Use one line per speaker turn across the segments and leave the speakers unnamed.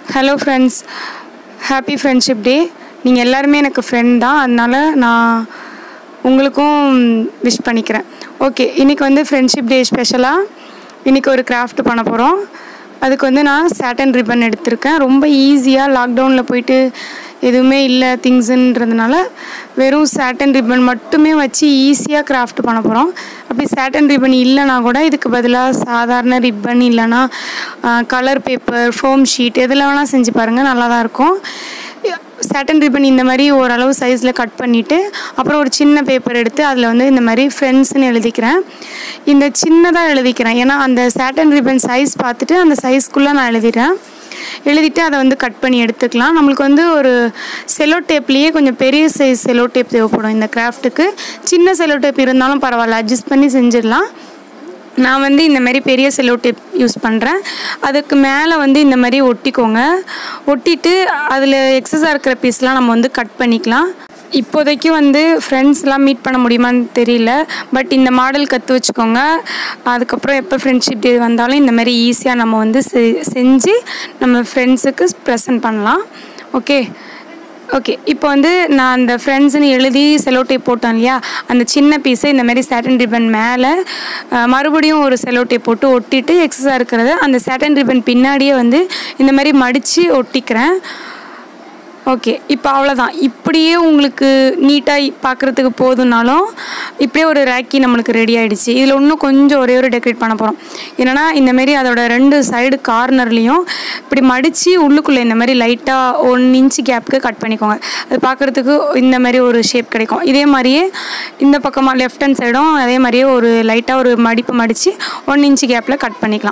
hello friends happy friendship day நீங்கள் எல்லாருமே எனக்கு ஃப்ரெண்ட் தான் அதனால நான் உங்களுக்கும் விஷ் பண்ணிக்கிறேன் ஓகே இன்றைக்கி வந்து ஃப்ரெண்ட்ஷிப் டே ஸ்பெஷலாக இன்றைக்கி ஒரு கிராஃப்ட் பண்ண போகிறோம் அதுக்கு வந்து நான் சாட்டன் ரிப்பன் எடுத்திருக்கேன் ரொம்ப ஈஸியாக லாக்டவுனில் போயிட்டு எதுவுமே இல்லை திங்ஸுன்றதுனால வெறும் சாட்டன் ரிப்பன் மட்டுமே வச்சு ஈஸியாக கிராஃப்ட் பண்ண போகிறோம் அப்படி சாட்டன் ரிப்பன் இல்லைனா கூட இதுக்கு பதிலாக சாதாரண ரிப்பன் இல்லைன்னா கலர் பேப்பர் ஃபோம் ஷீட் எதில் வேணால் செஞ்சு பாருங்கள் நல்லா தான் இருக்கும் சாட்டன் ரிப்பன் இந்த மாதிரி ஓரளவு சைஸில் கட் பண்ணிவிட்டு அப்புறம் ஒரு சின்ன பேப்பர் எடுத்து அதில் வந்து இந்த மாதிரி ஃப்ரெண்ட்ஸ்னு எழுதிக்கிறேன் இந்த சின்னதாக எழுதிக்கிறேன் ஏன்னா அந்த சாட்டன் ரிப்பன் சைஸ் பார்த்துட்டு அந்த சைஸ்க்குள்ளே நான் எழுதிடுறேன் எழுதிட்டு அதை வந்து கட் பண்ணி எடுத்துக்கலாம் நம்மளுக்கு வந்து ஒரு செலோ டேப்லேயே கொஞ்சம் பெரிய சைஸ் செலோ டேப் தேவைப்படும் இந்த கிராஃப்ட்டுக்கு சின்ன செலோ டேப் இருந்தாலும் பரவாயில்ல அட்ஜஸ்ட் பண்ணி செஞ்சிடலாம் நான் வந்து இந்த மாதிரி பெரிய செலோ டேப் யூஸ் பண்ணுறேன் அதுக்கு மேலே வந்து இந்த மாதிரி ஒட்டிக்கோங்க ஒட்டிட்டு அதில் எக்ஸஸாக இருக்கிற பீஸ்லாம் நம்ம வந்து கட் பண்ணிக்கலாம் இப்போதைக்கு வந்து ஃப்ரெண்ட்ஸ்லாம் மீட் பண்ண முடியுமான்னு தெரியல பட் இந்த மாடல் கற்று வச்சுக்கோங்க அதுக்கப்புறம் எப்போ ஃப்ரெண்ட்ஷிப் டே வந்தாலும் இந்த மாதிரி ஈஸியாக நம்ம வந்து செ செஞ்சு நம்ம ஃப்ரெண்ட்ஸுக்கு ப்ரெசன்ட் பண்ணலாம் ஓகே ஓகே இப்போ வந்து நான் அந்த ஃப்ரெண்ட்ஸ்னு எழுதி செலோ டேப் போட்டோம் இல்லையா அந்த சின்ன பீஸை இந்த மாதிரி சாட்டன் ரிப்பன் மேலே மறுபடியும் ஒரு செலோ டேப் போட்டு ஒட்டிட்டு எக்ஸஸாக இருக்கிறத அந்த சாட்டன் ரிப்பன் பின்னாடியே வந்து இந்த மாதிரி மடித்து ஒட்டிக்கிறேன் ஓகே இப்போ அவ்வளோதான் இப்படியே உங்களுக்கு நீட்டாக பார்க்குறதுக்கு போதுனாலும் இப்படியே ஒரு ரேக்கி நம்மளுக்கு ரெடி ஆகிடுச்சு இதில் இன்னும் கொஞ்சம் ஒரே ஒரு டெக்கரேட் பண்ண போகிறோம் என்னென்னா இந்தமாரி அதோட ரெண்டு சைடு கார்னர்லேயும் இப்படி மடித்து உள்ளுக்குள்ளே இந்த மாதிரி லைட்டாக ஒன் இன்ச் கேப்புக்கு கட் பண்ணிக்கோங்க அது பார்க்குறதுக்கு இந்த மாதிரி ஒரு ஷேப் கிடைக்கும் இதே மாதிரியே இந்த பக்கமாக லெஃப்ட் ஹேண்ட் சைடும் அதே மாதிரியே ஒரு லைட்டாக ஒரு மடிப்பு மடித்து ஒன் இன்ச் கேப்பில் கட் பண்ணிக்கலாம்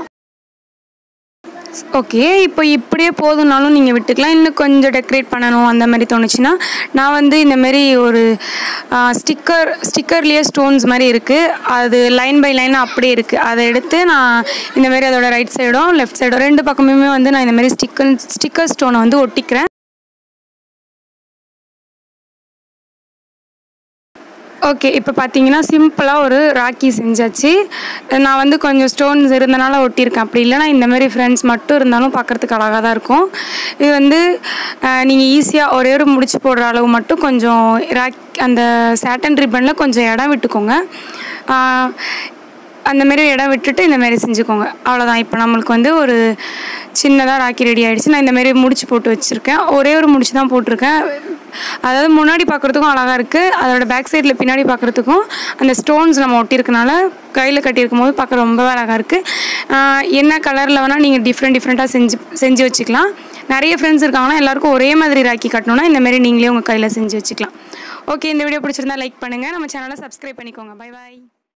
ஓகே இப்போ இப்படியே போதுனாலும் நீங்கள் விட்டுக்கலாம் இன்னும் கொஞ்சம் டெக்கரேட் பண்ணணும் அந்த மாதிரி தோணுச்சுன்னா நான் வந்து இந்தமாரி ஒரு ஸ்டிக்கர் ஸ்டிக்கர்லேயே ஸ்டோன்ஸ் மாதிரி இருக்குது அது லைன் பை லைன் அப்படியே இருக்குது அதை எடுத்து நான் இந்தமாரி அதோட ரைட் சைடும் லெஃப்ட் சைடும் ரெண்டு பக்கமுமே வந்து நான் இந்தமாரி ஸ்டிக்கர் ஸ்டிக்கர் ஸ்டோனை வந்து ஒட்டிக்கிறேன் ஓகே இப்போ பார்த்தீங்கன்னா சிம்பிளாக ஒரு ராக்கி செஞ்சாச்சு நான் வந்து கொஞ்சம் ஸ்டோன்ஸ் இருந்தனால ஒட்டியிருக்கேன் அப்படி இல்லைனா இந்த மாதிரி ஃப்ரெண்ட்ஸ் மட்டும் இருந்தாலும் பார்க்குறதுக்கு அழகாக தான் இருக்கும் இது வந்து நீங்கள் ஈஸியாக ஒரே ஒரு முடிச்சு போடுற அளவு மட்டும் கொஞ்சம் ராக் அந்த சாட்டன் ரிப்பனில் கொஞ்சம் இடம் விட்டுக்கோங்க அந்த மாதிரி இடம் விட்டுட்டு இந்த மாதிரி செஞ்சுக்கோங்க அவ்வளோதான் இப்போ நம்மளுக்கு வந்து ஒரு சின்னதாக ராக்கி ரெடி ஆகிடுச்சு நான் இந்த மாதிரி முடிச்சு போட்டு வச்சுருக்கேன் ஒரே ஒரு முடிச்சு தான் போட்டிருக்கேன் அதாவது முன்னாடி பார்க்குறதுக்கும் அழகாக இருக்குது அதோட பேக் சைடில் பின்னாடி பார்க்குறதுக்கும் அந்த ஸ்டோன்ஸ் நம்ம ஒட்டியிருக்கனால கையில் கட்டியிருக்கும் போது பார்க்க ரொம்பவே அழகாக இருக்குது என்ன கலரில் வேணால் நீங்கள் டிஃப்ரெண்ட் டிஃப்ரெண்ட்டாக செஞ்சு செஞ்சு வச்சுக்கலாம் நிறைய ஃப்ரெண்ட்ஸ் இருக்காங்கன்னா எல்லாருக்கும் ஒரே மாதிரி ராக்கி கட்டணும்னா இந்தமாரி நீங்களே உங்கள் கையில் செஞ்சு வச்சுக்கலாம் ஓகே இந்த வீடியோ பிடிச்சிருந்தா லைக் பண்ணுங்கள் நம்ம சேனலை சப்ஸ்கிரைப் பண்ணிக்கோங்க பை பாய்